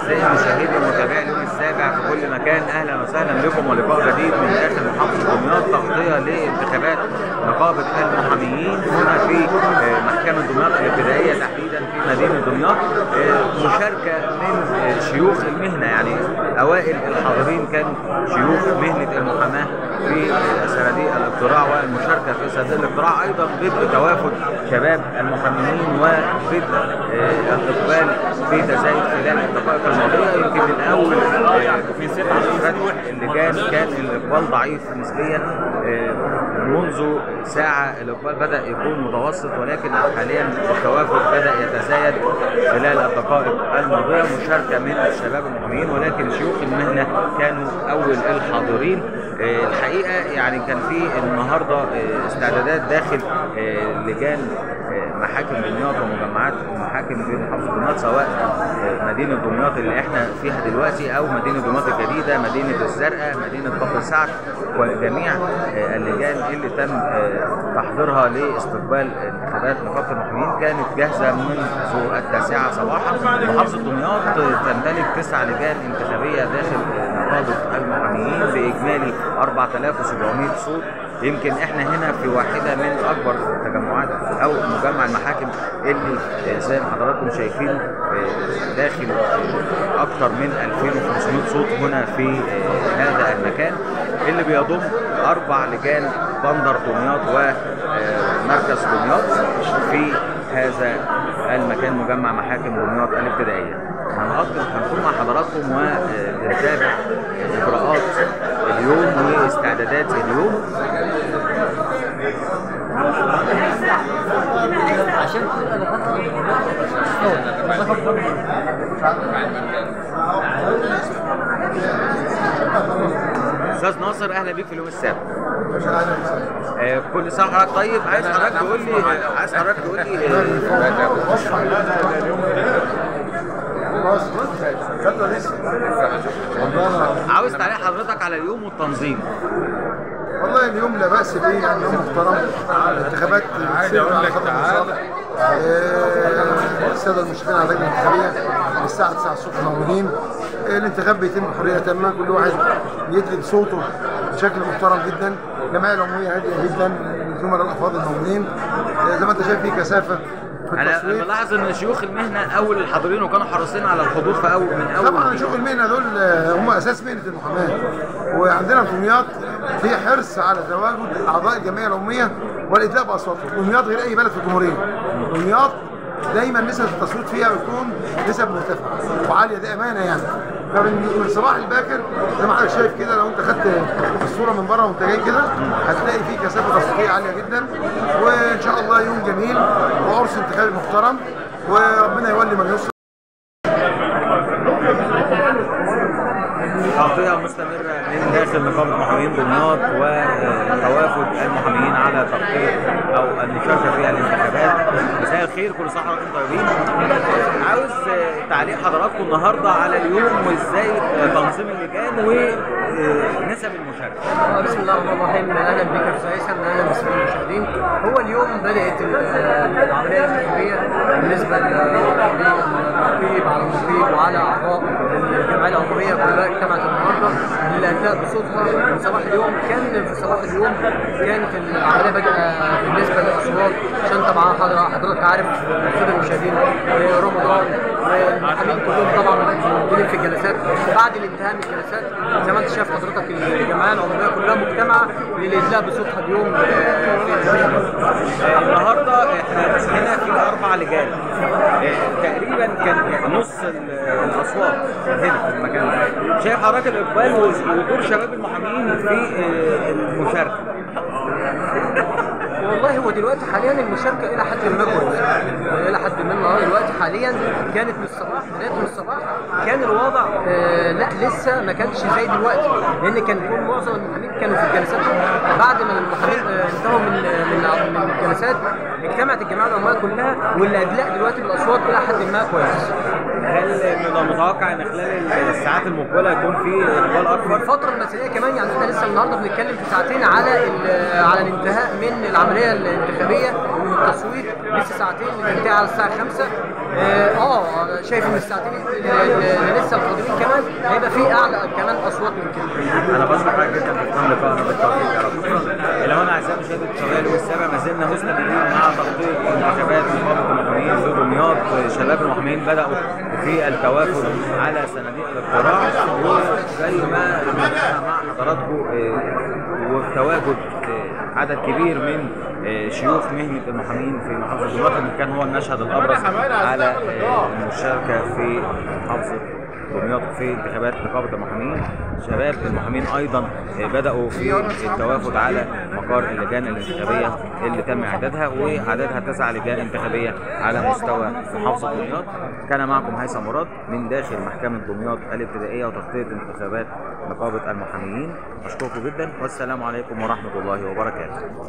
أعزائي مشاهدي ومتابعي اليوم السابع في كل مكان أهلا وسهلا بكم ولقاء جديد من داخل محافظة دمياط تغطية لانتخابات نقابة المحاميين هنا في آه، محكمة دمياط الابتدائية تحديدا في مدينة دمياط آه، مشاركة من آه، شيوخ المهنة يعني أوائل الحاضرين كانوا شيوخ مهنة المحاماة في آه، صناديق الاقتراع والمشاركة في صناديق الاقتراع أيضا بدء توافد شباب المحاميين وبدء آه، الإقبال في تزايد خلال الدقائق الماضية يمكن من أول آه، في ست فتح اللجان كان الإقبال ضعيف نسبيا آه، منذ ساعة الإقبال بدأ يكون متوسط ولكن حاليا التوافد بدأ يتزايد خلال الدقائق الماضية مشاركة من الشباب المحاميين ولكن شيوخ المهنة كانوا أول الحاضرين آه، الحقيقة يعني كان في النهاردة آه، استعدادات داخل آه، لجان آه، محاكم دمياط ومجمعات المحاكم في محافظة دمياط سواء آه، مدينة دمياط اللي احنا فيها دلوقتي أو مدينة دمياط الجديدة مدينة الزرقاء مدينة كفر سعد وجميع آه، اللجان اللي تم آه، تحضيرها لاستقبال انتخابات نقابة المحامين كانت جاهزة منذ التاسعة صباحا محافظة دمياط تمتلك تسع لجان انتخابية داخل آه، نقابة المحاميين بإجمالي 4700 صوت يمكن احنا هنا في واحدة من أكبر التجمعات أو مجمع المحاكم اللي آه، زي ما حضراتكم شايفين آه، داخل آه، أكثر من 2500 صوت هنا في آه، هذا المكان اللي بيضم أربع لجان بندر دمياط ومركز دمياط في هذا المكان مجمع محاكم دمياط الابتدائية هنقضي هنكون مع حضراتكم ونتابع إجراءات اليوم واستعدادات اليوم عشان استاذ ناصر اهلا بيك في اليوم السابع آه، كل سنه وحضرتك طيب عايز حضرتك تقول لي عايز حضرتك تقول لي آه، عاوز تعليق حضرتك على اليوم والتنظيم والله اليوم لا بأس به يعني يوم محترم الانتخابات بتصير على خط المصالح آه، السادة المشرفين على اللجنة الانتخابية من الساعة 9 الصبح موجودين آه، الانتخاب بيتم بحرية تامة كل واحد يدلي بصوته بشكل محترم جدا الجمعية العمومية هادية جدا الزملاء الأفاضل موجودين آه، زي ما أنت شايف في كثافة في انا التصويت بلاحظ ان شيوخ المهنه اول الحاضرين وكانوا حريصين على الحضور في اول من اول طبعا شوف المهنه دول آه، هم اساس مهنه المحاماه وعندنا في دمياط في حرص على تواجد اعضاء الجمعيه العموميه والادلاء باصواتهم دمياط غير اي بلد في الجمهوريه دمياط دايما نسب التصويت فيها بتكون نسب مرتفعه وعاليه دي امانه يعني فمن من الصباح الباكر زي ما حضرتك شايف كده لو انت خدت الصوره من بره وانت جاي كده هتلاقي في كثافه تصويتيه عاليه جدا وان شاء الله يوم جميل وعرس انتخابي محترم وربنا يولي من يصلح تغطية مستمرة من داخل نقابة محامين دمياط وتوافد المحاميين على تغطية أو المشاركة في الانتخابات مساء الخير كل سنة وحضراتكم طيبين عاوز تعليق حضراتكم النهاردة على اليوم وإزاي تنظيم اللجان ونسب المشاركة بسم الله الرحمن الرحيم اهلا بك يا استاذ هيثم اهلا بالساده المشاهدين هو اليوم بدات ال- العمليه الانتخابيه بالنسبه للنقيب على النقيب وعلى اعضاء الجمعيه العموميه كلها اجتمعت النهارده للاداء بصوتها من صباح اليوم كان في صباح اليوم كانت العمليه بادئه بالنسبه للاصوات عشان طبعا حضر- حضرتك عارف الساده المشاهدين آه، رمضان والمحامين كلهم طبعا موجودين في الجلسات بعد الانتهاء من الجلسات زي ما انت شايف حضرتك الجمعيه العموميه كلها مجتمعه للادلاء بصوتها اليوم آه، في النهارده احنا هنا في اربع لجان آه، تقريبا كان نص ال- الاصوات هنا في المكان ده شايف حضرتك الاقبال ودور شباب المحامين في آه، المشاركه والله هو دلوقتي حاليا المشاركه الى حد ما كويس الى حد ما النهارده دلوقتي حاليا كانت من الصباح بدايه من الصباح كان الوضع آه لا لسه ما كانش زي دلوقتي لان كان كل معظم المحامين كانوا في الجلسات بعد ما المحامين آه انتهوا من من من الجلسات اجتمعت الجماعه العموميه كلها والادلاء دلوقتي بالاصوات الى حد ما كويس هل من المتوقع ان خلال الساعات المقبله يكون في اقبال اكبر؟ الفترة المثالية كمان يعني احنا لسه النهارده بنتكلم في ساعتين على ال- على الانتهاء من العملية الانتخابية التصويت لسه ساعتين بتنتهي على الساعه 5 اه آه، أنا شايف ان الساعتين اللي اللي لسه القادمين كمان هيبقى في اعلى كمان اصوات من كده انا بشكر حضرتك جدا في ختام لقائنا بالتوفيق يا رب شكرا الى هنا اعزائي مشاهدي القناه اليوم السابع ما زلنا مستمرين مع تغطيه انتخابات نقابه المحامين في دمياط شباب المحامين بداوا في التوافد على صناديق الاقتراع وزي ما اتفقنا مع حضراتكم آه، وتواجد آه، عدد كبير من آه، شيوخ مهنه المحامين في محافظه دمياط اللي كان هو المشهد الابرز على آه، المشاركه في محافظه دمياط في انتخابات نقابه المحامين شباب المحامين ايضا بداوا في التوافد على مقار اللجان الانتخابيه اللي تم اعدادها وعددها تسع لجان انتخابيه على مستوى محافظه دمياط كان معكم هيثم مراد من داخل محكمه دمياط الابتدائيه وتغطيه انتخابات نقابه المحامين اشكركم جدا والسلام عليكم ورحمه الله وبركاته